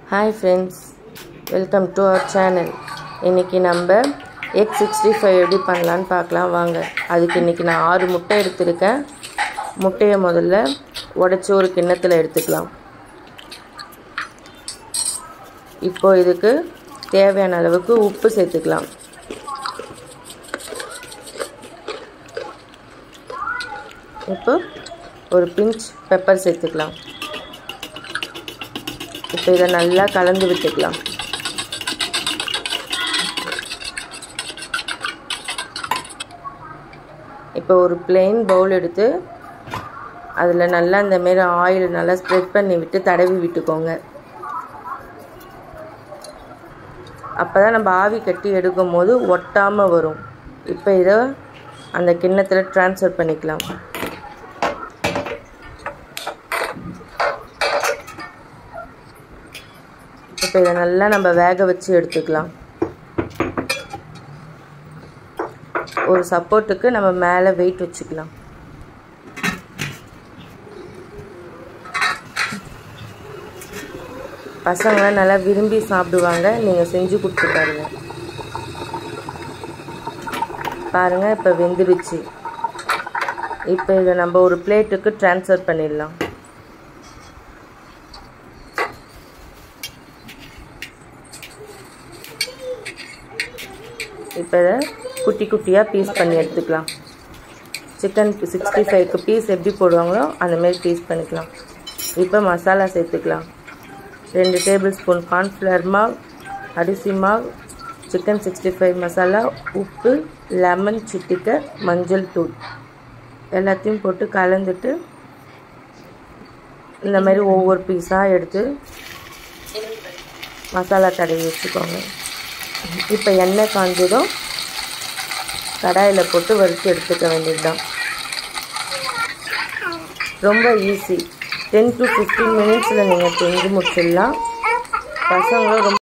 hi friends welcome to our channel இன்றைக்கி நம்ம egg sixty five எப்படி பண்ணலான்னு பார்க்கலாம் வாங்க அதுக்கு இன்றைக்கி நான் ஆறு முட்டை எடுத்திருக்கேன் முட்டையை முதல்ல உடச்சி ஒரு கிண்ணத்தில் எடுத்துக்கலாம் இப்போ இதுக்கு தேவையான அளவுக்கு உப்பு சேர்த்துக்கலாம் இப்போ ஒரு பிஞ்ச் பெப்பர் சேர்த்துக்கலாம் இப்போ இதை நல்லா கலந்து விட்டுக்கலாம் இப்போ ஒரு பிளெயின் பவுல் எடுத்து அதில் நல்லா இந்த மாரி ஆயில் நல்லா ஸ்ப்ரெட் பண்ணி விட்டு தடவி விட்டுக்கோங்க அப்போ தான் நம்ம ஆவி கட்டி எடுக்கும் போது ஒட்டாமல் வரும் இப்போ இதை அந்த கிண்ணத்தில் ட்ரான்ஸ்ஃபர் பண்ணிக்கலாம் இப்போ இதை நல்லா நம்ம வேக வச்சு எடுத்துக்கலாம் ஒரு சப்போர்ட்டுக்கு நம்ம மேலே வெயிட் வச்சுக்கலாம் பசங்களாம் நல்லா விரும்பி சாப்பிடுவாங்க நீங்கள் செஞ்சு கொடுத்து பாருங்கள் பாருங்கள் இப்போ வெந்துடுச்சு இப்போ இதை நம்ம ஒரு பிளேட்டுக்கு ட்ரான்ஸ்ஃபர் பண்ணிடலாம் இப்போ இதை குட்டி குட்டியாக பீஸ் பண்ணி எடுத்துக்கலாம் சிக்கன் சிக்ஸ்டி ஃபைவ்க்கு பீஸ் எப்படி போடுவாங்களோ அந்தமாரி பீஸ் பண்ணிக்கலாம் இப்போ மசாலா சேர்த்துக்கலாம் ரெண்டு டேபிள் ஸ்பூன் கார்ன்ஃப்ளவர் மாவு அரிசி மாவு சிக்கன் சிக்ஸ்டி ஃபைவ் மசாலா உப்பு லெமன் சிட்டிக்க மஞ்சள் தூள் எல்லாத்தையும் போட்டு கலந்துட்டு இந்த மாதிரி ஒவ்வொரு பீஸாக எடுத்து மசாலா தடவி வச்சுக்கோங்க இப்போ எண்ணெய் காஞ்சதும் கடாயில் போட்டு வறுத்து எடுத்துக்க வேண்டியது தான் ரொம்ப ஈஸி டென் டு ஃபிஃப்டீன் மினிட்ஸில் நீங்கள் செஞ்சு முடிச்சிடலாம் பசங்களும் ரொம்ப